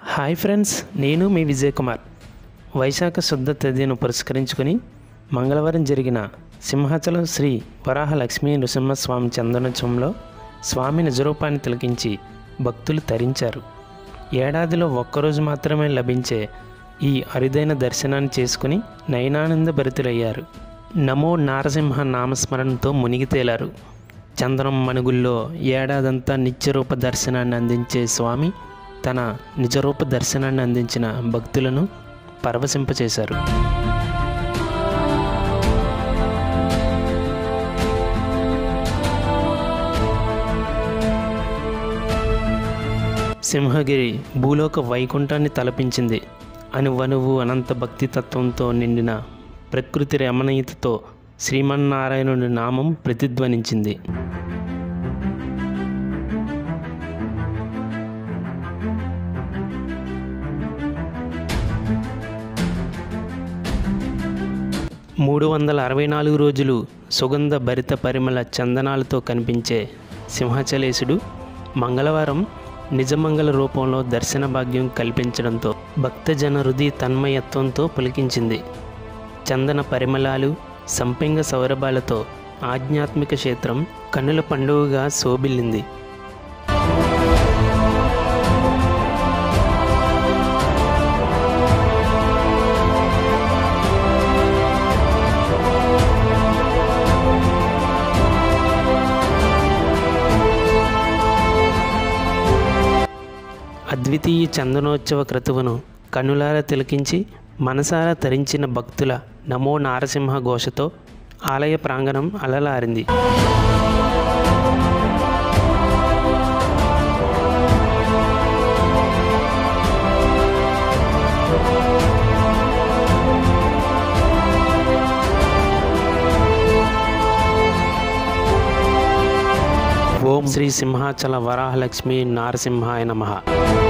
hi friends నేను మీ విజయ్ కుమార్ వైశాఖ శుద్ధ తేదీను పురస్కరించుకొని మంగళవారం జరిగిన సింహాచలం శ్రీ వరాహ లక్ష్మీ నృసింహస్వామి చందనోత్సవంలో స్వామి నిజరూపాన్ని తిలకించి భక్తులు తరించారు ఏడాదిలో ఒక్కరోజు మాత్రమే లభించే ఈ అరుదైన దర్శనాన్ని చేసుకుని నయనానంద భరితులయ్యారు నమో నారసింహ నామస్మరణతో మునిగి తేలారు చందనం మణుగుల్లో ఏడాదంతా నిత్యరూప దర్శనాన్ని అందించే స్వామి తన నిజరూప దర్శనాన్ని అందించిన భక్తులను పరవశింపచేశారు సింహగిరి భూలోక వైకుంఠాన్ని తలపించింది అనువనువు అనంత భక్తి తత్వంతో నిండిన ప్రకృతి రమణీయతతో శ్రీమన్నారాయణుని నామం ప్రతిధ్వనించింది మూడు వందల అరవై నాలుగు రోజులు సుగంధ భరిత పరిమళ చందనాలతో కనిపించే సింహాచలేశుడు మంగళవారం నిజమంగళ రూపంలో దర్శన భాగ్యం కల్పించడంతో భక్తజన హృదయ తన్మయత్వంతో పులికించింది చందన పరిమళాలు సంపెంగ సౌరభాలతో ఆధ్యాత్మిక క్షేత్రం కన్నుల పండుగగా శోభిల్లింది అద్వితీయ చందనోత్సవ క్రతువును కనులారా తిలకించి మనసారా తరించిన భక్తుల నమో నారసింహ ఘోషతో ఆలయ ప్రాంగణం అలలారింది ఓం శ్రీ సింహాచల వరాహలక్ష్మి నారసింహాయ నమః